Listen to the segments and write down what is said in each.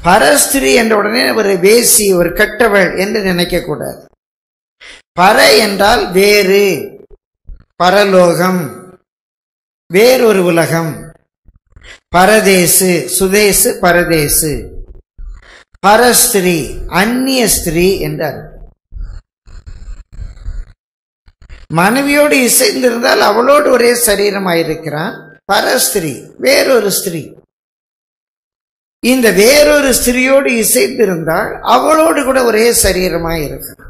பரஸ்திரி என்ற உடனே ஒரு வேசி ஒரு கெட்டவள் என்று நினைக்க கூடாது பர என்றால் வேறு பரலோகம் வேறொரு உலகம் பரதேசு சுதேசு பரதேசு பரஸ்திரி அந்நிய ஸ்திரீ என்றார் மனைவியோடு இசைந்திருந்தால் அவளோடு ஒரே சரீரமாயிருக்கிறான் பரஸ்திரி வேறொரு ஸ்திரீ இந்த வேறொரு ஸ்திரியோடு இசைந்திருந்தால் அவளோடு கூட ஒரே சரீரமாய் இருக்கிறான்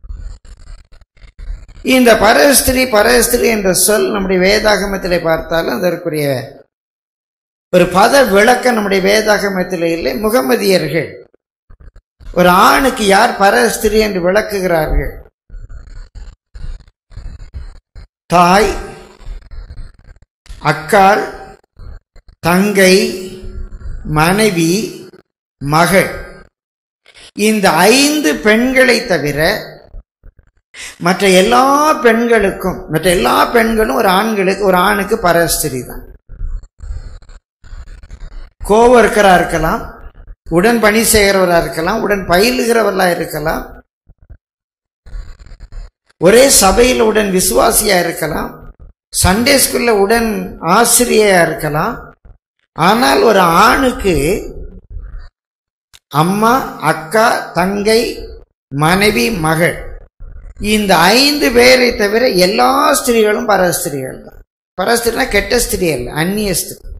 இந்த பரஸ்திரி பரஸ்திரி என்ற சொல் நம்முடைய வேதாகமத்திலே பார்த்தாலும் அதற்குரிய ஒரு பத விளக்கம் நம்முடைய வேதாகமத்தில் இல்லை முகமதியர்கள் ஒரு ஆணுக்கு யார் பரஸ்திரி என்று விளக்குகிறார்கள் தாய் அக்காள் தங்கை மனைவி மகள் இந்த ஐந்து பெண்களை தவிர மற்ற எல்லா பெண்களுக்கும் மற்ற எல்லா பெண்களும் ஒரு ஆண்களுக்கு ஒரு ஆணுக்கு பரஸ்திரி தான் கோவர்க்கரா இருக்கலாம் உடன் பணி செய்கிறவரா இருக்கலாம் உடன் பயிலுகிறவர்களா இருக்கலாம் ஒரே சபையில் உடன் விசுவாசியா இருக்கலாம் சண்டே ஸ்கூல்ல உடன் ஆசிரியையா இருக்கலாம் ஆனால் ஒரு ஆணுக்கு அம்மா அக்கா தங்கை மனைவி மகள் இந்த ஐந்து பேரை தவிர எல்லா ஸ்திரீகளும் பரஸ்திரிகள் தான் பரஸ்திரினா கெட்ட ஸ்திரீ அல்ல அந்நிய ஸ்திரீ